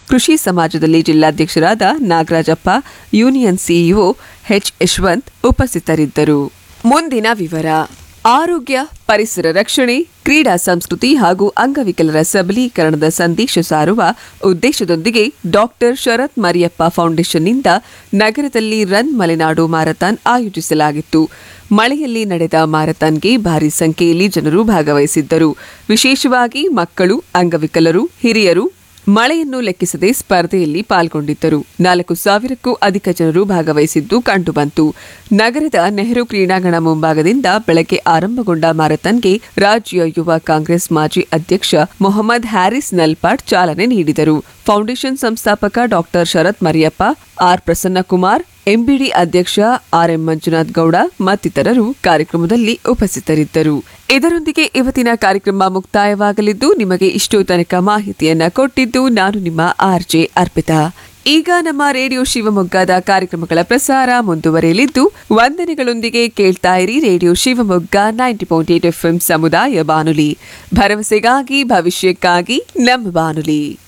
ಕೃಷಿ ಸಮಾಜದಲ್ಲಿ ಜಿಲ್ಲಾಧ್ಯಕ್ಷರಾದ Nagarajappa union CEO H Yashwant ಉಪಸ್ಥಿತರಿದ್ದರು ಮುಂದಿನ ವಿವರ ಆರೋಗ್ಯ ಪರಿಸರ ರಕ್ಷಣೆ ಕ್ರೀಡಾ ಸಂಸ್ಕೃತಿ ಹಾಗೂ ಅಂಗವಿಕಲರ ಸಬಲೀಕರಣದ ಸಂದೇಶ ಸಾರುವ ಉದ್ದೇಶದೊಂದಿಗೆ ಡಾಕ್ಟರ್ ಶರತ್ ಮರಿಯಪ್ಪ ಫೌಂಡೇಶನ್ನಿಂದ ನಗರದಲ್ಲಿ ರನ್ ಮಲೆನಾಡು ಮಾರಥಾನ್ ಆಯೋಜಿಸಲಾಗಿತ್ತು ಮಳೆಯಲ್ಲಿ ನಡೆದ ಮಾರಥಾನ್ಗೆ ಭಾರಿ ಸಂಖ್ಯೆಯಲ್ಲಿ ಜನರು ಭಾಗವಹಿಸಿದ್ದರು ವಿಶೇಷವಾಗಿ ಮಕ್ಕಳು ಅಂಗವಿಕಲರು ಹಿರಿಯರು ಮಳೆಯನ್ನು ಲೆಕ್ಕಿಸದೆ ಸ್ಪರ್ಧೆಯಲ್ಲಿ ಪಾಲ್ಗೊಂಡಿದ್ದರು ನಾಲ್ಕು ಸಾವಿರಕ್ಕೂ ಅಧಿಕ ಜನರು ಭಾಗವಹಿಸಿದ್ದು ಕಂಡುಬಂತು ನಗರದ ನೆಹರು ಕ್ರೀಡಾಂಗಣ ಮುಂಭಾಗದಿಂದ ಬೆಳಗ್ಗೆ ಆರಂಭಗೊಂಡ ಮಾರಥಾನ್ಗೆ ರಾಜ್ಯ ಯುವ ಕಾಂಗ್ರೆಸ್ ಮಾಜಿ ಅಧ್ಯಕ್ಷ ಮೊಹಮ್ಮದ್ ಹ್ಯಾರಿಸ್ ನಲ್ಪಾಡ್ ಚಾಲನೆ ನೀಡಿದರು ಫೌಂಡೇಶನ್ ಸಂಸ್ಥಾಪಕ doctor Sharath Mariyappa R Prasannakumar MBD ಅಧ್ಯಕ್ಷ ಆರ್ಎಂ ಮಂಜುನಾಥ್ ಗೌಡ ಮತ್ತಿತರರು ಕಾರ್ಯಕ್ರಮದಲ್ಲಿ ಉಪಸ್ಥಿತರಿದ್ದರು ಇದರೊಂದಿಗೆ ಇವತ್ತಿನ ಕಾರ್ಯಕ್ರಮ ಮುಕ್ತಾಯವಾಗಲಿದ್ದು ನಿಮಗೆ ಇಷ್ಟು ತನಕ ಮಾಹಿತಿಯನ್ನ ಕೊಟ್ಟಿದ್ದು ನಾನು ನಿಮ್ಮ ಆರ್ಜೆ ಅರ್ಪಿತಾ ಈಗ ನಮ್ಮ ರೇಡಿಯೋ ಶಿವಮೊಗ್ಗದ ಕಾರ್ಯಕ್ರಮಗಳ ಪ್ರಸಾರ ಮುಂದುವರಿಯಲಿದ್ದು ವಂದನೆಗಳೊಂದಿಗೆ ಕೇಳ್ತಾ ಇರಿ radio Shivamogga ninety point eight F ಸಮುದಾಯ ಬಾನುಲಿ ಭರವಸೆಗಾಗಿ ಭವಿಷ್ಯಕ್ಕಾಗಿ ನಮ್ಮ ಬಾನುಲಿ